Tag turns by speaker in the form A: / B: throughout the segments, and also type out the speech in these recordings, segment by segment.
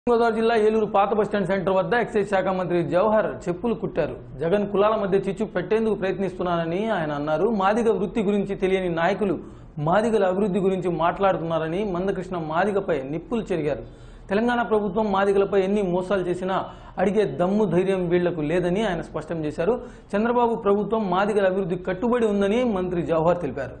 A: గోదావరి జిల్లా ఏలూరు పాత bus stand centre వద్ద ఎక్సైజ్ శాఖ మంత్రి జవహర్ చెప్పులు కుట్టారు జగన్ కులాల మధ్య చిచ్చు పెట్టేందుకు ప్రయత్నిస్తున్నానని ఆయన అన్నారు మాదిగ వృత్తి గురించి తెలియని నాయకులు మాదిగల అభివృద్ధి గురించి మాట్లాడుతున్నారని మందకృష్ణ మాదిగపై నిప్పులు చెరిగారు తెలంగాణ ప్రభుత్వం మాదిగలపై ఎన్ని మోసాలు చేసినా అడిగే దమ్ము ధైర్యం వీళ్లకు లేదని ఆయన స్పష్టం చేశారు చంద్రబాబు ప్రభుత్వం మాదిగల అభివృద్ధి కట్టుబడి ఉందని మంత్రి జవహర్ తెలిపారు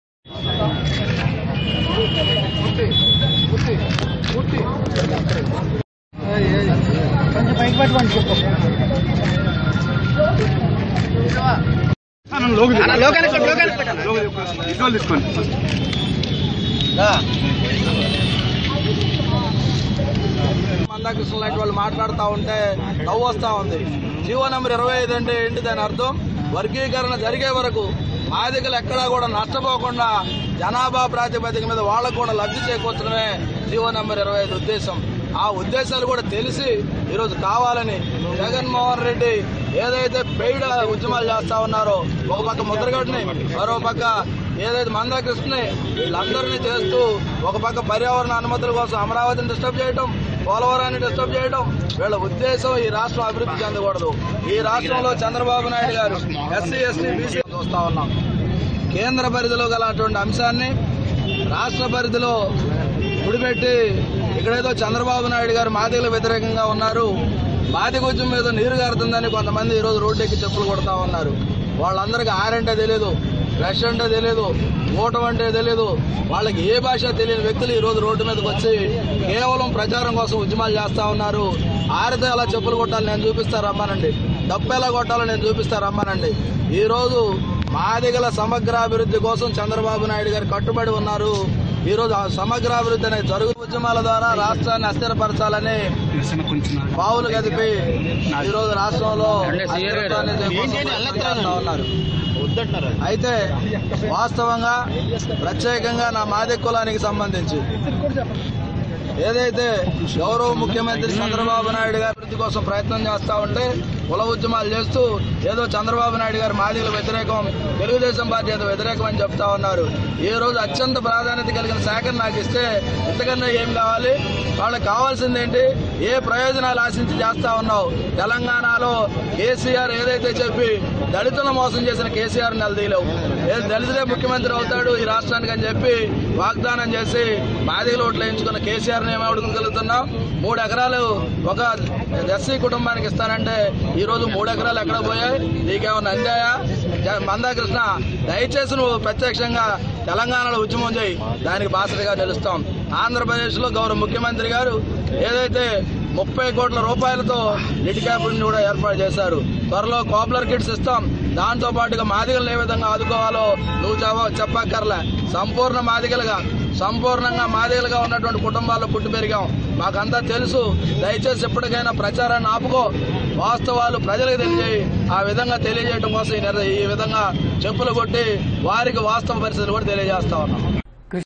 B: మందాకృష్ణ లాంటి వాళ్ళు మాట్లాడుతూ ఉంటే నవ్వు వస్తూ ఉంది జీవో నెంబర్ ఇరవై ఐదు అంటే ఏంటి దాని అర్థం వర్గీకరణ జరిగే వరకు మాదికలు ఎక్కడా కూడా నష్టపోకుండా జనాభా ప్రాతిపదిక మీద వాళ్ళకు కూడా లబ్ధి చేకూర్చడమే జీవో నెంబర్ ఇరవై ఐదు ఉద్దేశం ఆ ఉద్దేశాలు కూడా తెలిసి ఈరోజు కావాలని జగన్మోహన్ రెడ్డి ఏదైతే పెయిడ్ ఉద్యమాలు చేస్తా ఉన్నారో ఒక పక్క ముద్రగడ్ని మరో పక్క ఏదైతే మందాకృష్ణని వీళ్ళందరినీ చేస్తూ ఒక పక్క పర్యావరణ అనుమతుల కోసం అమరావతిని డిస్టర్బ్ చేయడం పోలవరాన్ని డిస్టర్బ్ చేయడం వీళ్ళ ఉద్దేశం ఈ రాష్ట్రం అభివృద్ధి చెందకూడదు ఈ రాష్ట్రంలో చంద్రబాబు నాయుడు గారు ఎస్సీ ఎస్టీ బీసీ చూస్తా ఉన్నాం కేంద్ర పరిధిలో గల అటువంటి అంశాన్ని రాష్ట్ర పరిధిలో ముడిపెట్టి ఇక్కడేదో చంద్రబాబు నాయుడు గారు మాదిగల వ్యతిరేకంగా ఉన్నారు మాదిగొజ్జం మీద నీరు గారుతుందని కొంతమంది ఈరోజు రోడ్డు ఎక్కి చెప్పులు కొడతా ఉన్నారు వాళ్ళందరికీ ఆరంటే తెలియదు రష్ అంటే తెలియదు ఓటం అంటే తెలియదు వాళ్ళకి ఏ భాష తెలియని వ్యక్తులు ఈ రోజు రోడ్డు మీదకి వచ్చి కేవలం ప్రచారం కోసం ఉద్యమాలు చేస్తా ఉన్నారు ఆరితే ఎలా చెప్పులు కొట్టాలి నేను చూపిస్తా రమ్మానండి డప్పు ఎలా కొట్టాలో నేను చూపిస్తా రమ్మానండి ఈ రోజు మాదిగల సమగ్రాభివృద్ధి కోసం చంద్రబాబు నాయుడు గారు కట్టుబడి ఉన్నారు ఈ రోజు ఆ సమగ్రాభివృద్ధి అనే జరుగు ఉద్యమాల ద్వారా రాష్ట్రాన్ని అస్థిరపరచాలని పావులు కదిపి ఈ రోజు రాష్ట్రంలో అస్థిరత్వాన్ని చేకూర్చాలని ఉన్నారు అయితే వాస్తవంగా ప్రత్యేకంగా నా మాదిక కులానికి సంబంధించి ఏదైతే గౌరవ ముఖ్యమంత్రి చంద్రబాబు నాయుడు గారి అభివృద్ధి కోసం ప్రయత్నం చేస్తా ఉంటే కుల ఉద్యమాలు చేస్తూ ఏదో చంద్రబాబు నాయుడు గారు మాదిగల వ్యతిరేకం తెలుగుదేశం పార్టీ ఏదో వ్యతిరేకం అని చెప్తా ఉన్నారు ఈ రోజు అత్యంత ప్రాధాన్యత కలిగిన శాఖను నాకు ఇస్తే ఇంతకన్నా ఏం కావాలి వాళ్ళకి కావాల్సింది ఏంటి ఏ ప్రయోజనాలు ఆశించి చేస్తా ఉన్నావు తెలంగాణలో కేసీఆర్ ఏదైతే చెప్పి దళితులను మోసం చేసిన కేసీఆర్ నిలదీయలేవు ఏ దళితులే ముఖ్యమంత్రి అవుతాడు ఈ రాష్ట్రానికి అని చెప్పి వాగ్దానం చేసి మాదిగలు ఓట్లు వేయించుకున్న కేసీఆర్ ఏమి అడుగుగలుగుతున్నాం మూడు ఎకరాలు ఒక ఎస్సీ కుటుంబానికి ఇస్తానంటే ఈ రోజు మూడు ఎకరాలు ఎక్కడ పోయాయి నీకేమన్నా అందాయా జ- మందాకృష్ణ దయచేసి నువ్వు ప్రత్యక్షంగా తెలంగాణలో ఉద్యమం చేయి దానికి బాసటగా నిలుస్తాం ఆంధ్రప్రదేశ్ లో గౌరవ ముఖ్యమంత్రి గారు ఏదైతే ముప్పై కోట్ల రూపాయలతో లిడ్ క్యాబిన్ కూడా ఏర్పాటు చేశారు త్వరలో కోప్లర్ కిట్స్ ఇస్తాం దాంతో పాటుగా మాదిగలను ఏ విధంగా ఆదుకోవాలో నువ్వు చెప్ప- చెప్పక్కర్లే సంపూర్ణ మాదిగలుగా సంపూర్ణంగా మాదిగలుగా ఉన్నటువంటి కుటుంబాల్లో పుట్టి పెరిగాం మాకంతా తెలుసు దయచేసి ఎప్పటికైనా ప్రచారాన్ని ఆపుకో వాస్తవాలు ప్రజలకు తెలియజేయి ఆ విధంగా తెలియజేయడం కోసం ఈ నిర్- ఈ విధంగా చెప్పులు కొట్టి వారికి వాస్తవ పరిస్థితులు కూడా తెలియజేస్తా ఉన్నాం